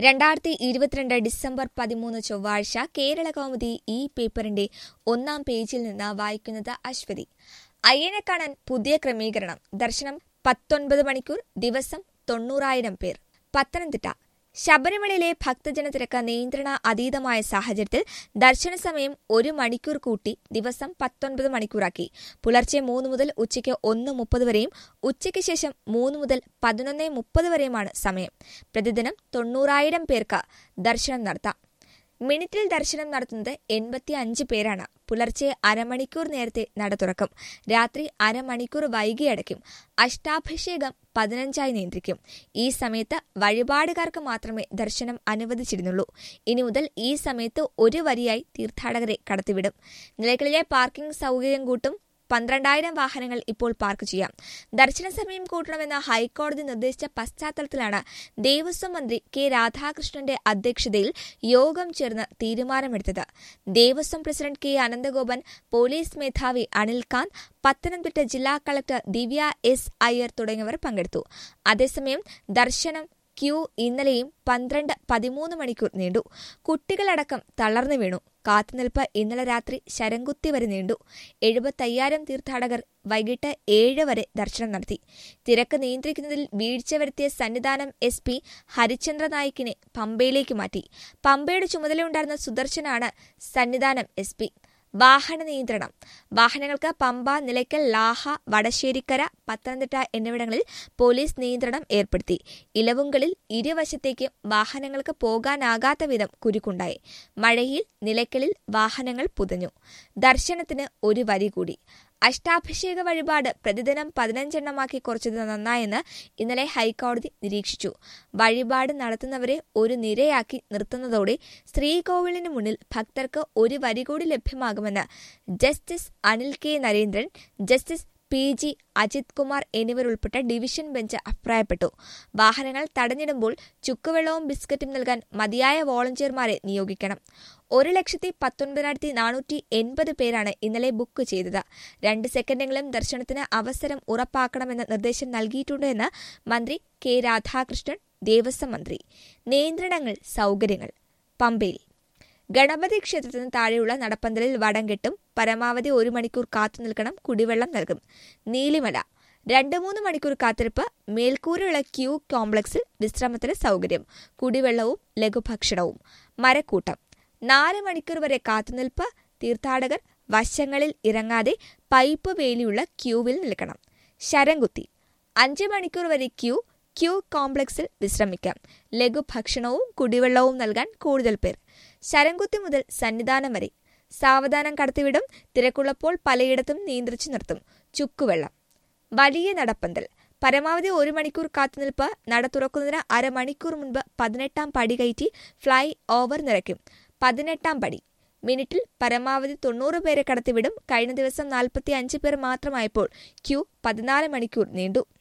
രണ്ടായിരത്തി ഇരുപത്തിരണ്ട് ഡിസംബർ പതിമൂന്ന് ചൊവ്വാഴ്ച കേരള കൗമുദി ഈ പേപ്പറിന്റെ ഒന്നാം പേജിൽ നിന്ന് വായിക്കുന്നത് അശ്വതി അയ്യനെ കാണാൻ പുതിയ ക്രമീകരണം ദർശനം പത്തൊൻപത് മണിക്കൂർ ദിവസം തൊണ്ണൂറായിരം പേർ പത്തനംതിട്ട ശബരിമലയിലെ ഭക്തജന തിരക്ക് നിയന്ത്രണ അതീതമായ സാഹചര്യത്തിൽ ദർശന സമയം ഒരു മണിക്കൂർ കൂട്ടി ദിവസം പത്തൊൻപത് മണിക്കൂറാക്കി പുലർച്ചെ മൂന്ന് മുതൽ ഉച്ചയ്ക്ക് ഒന്ന് മുപ്പത് വരെയും ഉച്ചയ്ക്ക് ശേഷം മൂന്ന് മുതൽ പതിനൊന്ന് മുപ്പത് വരെയുമാണ് സമയം പ്രതിദിനം തൊണ്ണൂറായിരം പേർക്ക് ദർശനം നടത്താം മിനിറ്റിൽ ദർശനം നടത്തുന്നത് എൺപത്തി അഞ്ച് പേരാണ് പുലർച്ചെ അരമണിക്കൂർ നേരത്തെ നട തുറക്കും രാത്രി അരമണിക്കൂർ വൈകി അടയ്ക്കും അഷ്ടാഭിഷേകം പതിനഞ്ചായി നിയന്ത്രിക്കും ഈ സമയത്ത് വഴിപാടുകാർക്ക് മാത്രമേ ദർശനം അനുവദിച്ചിരുന്നുള്ളൂ ഇനി മുതൽ ഈ സമയത്ത് ഒരു വരിയായി തീർത്ഥാടകരെ കടത്തിവിടും നിലയ്ക്കലിലെ പാർക്കിംഗ് സൗകര്യം കൂട്ടും പന്ത്രണ്ടായിരം വാഹനങ്ങൾ ഇപ്പോൾ പാർക്ക് ചെയ്യാം ദർശന സമയം കൂട്ടണമെന്ന ഹൈക്കോടതി നിർദ്ദേശിച്ച പശ്ചാത്തലത്തിലാണ് ദേവസ്വം മന്ത്രി കെ രാധാകൃഷ്ണന്റെ അധ്യക്ഷതയിൽ യോഗം ചേർന്ന് തീരുമാനമെടുത്തത് Devaswom president K Ananthagopan police മേധാവി അനിൽകാന്ത് പത്തനംതിട്ട ജില്ലാ കളക്ടർ ദിവ്യ എസ് അയ്യർ തുടങ്ങിയവർ പങ്കെടുത്തു അതേസമയം ദർശനം ക്യൂ ഇന്നലെയും പന്ത്രണ്ട് പതിമൂന്ന് മണിക്കൂർ നീണ്ടു കുട്ടികളടക്കം തളർന്നു വീണു കാത്തുനിൽപ്പ് ഇന്നലെ രാത്രി ശരംകുത്തി വരെ നീണ്ടു എഴുപത്തയ്യായിരം തീർത്ഥാടകർ വൈകിട്ട് ഏഴ് വരെ ദർശനം നടത്തി തിരക്ക് നിയന്ത്രിക്കുന്നതിൽ വീഴ്ച വരുത്തിയ സന്നിധാനം എസ് പി ഹരിചന്ദ്ര നായിക്കിനെ പമ്പയിലേക്ക് മാറ്റി പമ്പയുടെ ചുമതലയുണ്ടായിരുന്ന സുദർശനാണ് സന്നിധാനം എസ് പി വാഹന നിയന്ത്രണം വാഹനങ്ങൾക്ക് പമ്പ നിലയ്ക്കൽ ലാഹ വടശ്ശേരിക്കര പത്തനംതിട്ട എന്നിവിടങ്ങളിൽ പോലീസ് നിയന്ത്രണം ഏർപ്പെടുത്തി ഇലവുങ്കലിൽ ഇരുവശത്തേക്കും വാഹനങ്ങൾക്ക് പോകാനാകാത്ത വിധം കുരുക്കുണ്ടായി മഴയിൽ നിലയ്ക്കലിൽ വാഹനങ്ങൾ പുതഞ്ഞു ദർശനത്തിന് ഒരു വരി കൂടി അഷ്ടാഭിഷേക വഴിപാട് പ്രതിദിനം പതിനഞ്ചെണ്ണമാക്കി കുറച്ചത് നന്നായെന്ന് ഇന്നലെ ഹൈക്കോടതി നിരീക്ഷിച്ചു വഴിപാട് നടത്തുന്നവരെ ഒരു നിരയാക്കി നിർത്തുന്നതോടെ ശ്രീകോവിലിന് മുന്നിൽ ഭക്തർക്ക് ഒരു വരി കൂടി ലഭ്യമാകുമെന്ന് justice Anil K Narendran justice P G Ajith Kumar എന്നിവരുൾപ്പെട്ട ഡിവിഷൻ ബെഞ്ച് അഭിപ്രായപ്പെട്ടു വാഹനങ്ങൾ തടഞ്ഞിടുമ്പോൾ ചുക്കുവെള്ളവും ബിസ്ക്കറ്റും നൽകാൻ മതിയായ വോളണ്ടിയർമാരെ നിയോഗിക്കണം ഒരു ലക്ഷത്തി പത്തൊൻപതിനായിരത്തി നാനൂറ്റി എൺപത് പേരാണ് ഇന്നലെ ബുക്ക് ചെയ്തത് രണ്ട് സെക്കൻഡെങ്കിലും ദർശനത്തിന് അവസരം ഉറപ്പാക്കണമെന്ന നിർദ്ദേശം നൽകിയിട്ടുണ്ട് എന്ന് മന്ത്രി കെ രാധാകൃഷ്ണൻ ദേവസ്വം മന്ത്രി നിയന്ത്രണങ്ങൾ സൗകര്യങ്ങൾ പമ്പയിൽ ഗണപതി ക്ഷേത്രത്തിന് താഴെയുള്ള നടപ്പന്തലിൽ വടം കെട്ടും പരമാവധി ഒരു മണിക്കൂർ കാത്തു നിൽക്കണം കുടിവെള്ളം നൽകും നീലിമല രണ്ട് മൂന്ന് മണിക്കൂർ കാത്തിരിപ്പ് മേൽക്കൂരയുള്ള ക്യൂ കോംപ്ലക്സിൽ വിശ്രമത്തിന് സൗകര്യം കുടിവെള്ളവും ലഘുഭക്ഷണവും മരക്കൂട്ടം നാല് മണിക്കൂർ വരെ കാത്തുനിൽപ്പ് തീർത്ഥാടകർ വശങ്ങളിൽ ഇറങ്ങാതെ പൈപ്പ് വേലിയുള്ള ക്യൂവിൽ നിൽക്കണം ശരംകുത്തി അഞ്ച് മണിക്കൂർ വരെ ക്യൂ ക്യൂ കോംപ്ലക്സിൽ വിശ്രമിക്കാം ലഘുഭക്ഷണവും കുടിവെള്ളവും നൽകാൻ കൂടുതൽ പേർ ശരംകുത്തി മുതൽ സന്നിധാനം വരെ സാവധാനം കടത്തിവിടും തിരക്കുള്ളപ്പോൾ പലയിടത്തും നിയന്ത്രിച്ചു നിർത്തും ചുക്കുവെള്ളം വലിയ നടപ്പന്തൽ പരമാവധി ഒരു മണിക്കൂർ കാത്തുനിൽപ്പ് നട തുറക്കുന്നതിന് അരമണിക്കൂർ മുൻപ് പതിനെട്ടാം പടി കയറ്റി ഫ്ലൈ ഓവർ നിറയ്ക്കും പതിനെട്ടാം പടി മിനിറ്റിൽ പരമാവധി തൊണ്ണൂറ് പേരെ കടത്തിവിടും കഴിഞ്ഞ ദിവസം നാൽപ്പത്തി അഞ്ച് പേർ മാത്രമായപ്പോൾ ക്യൂ പതിനാല് മണിക്കൂർ നീണ്ടു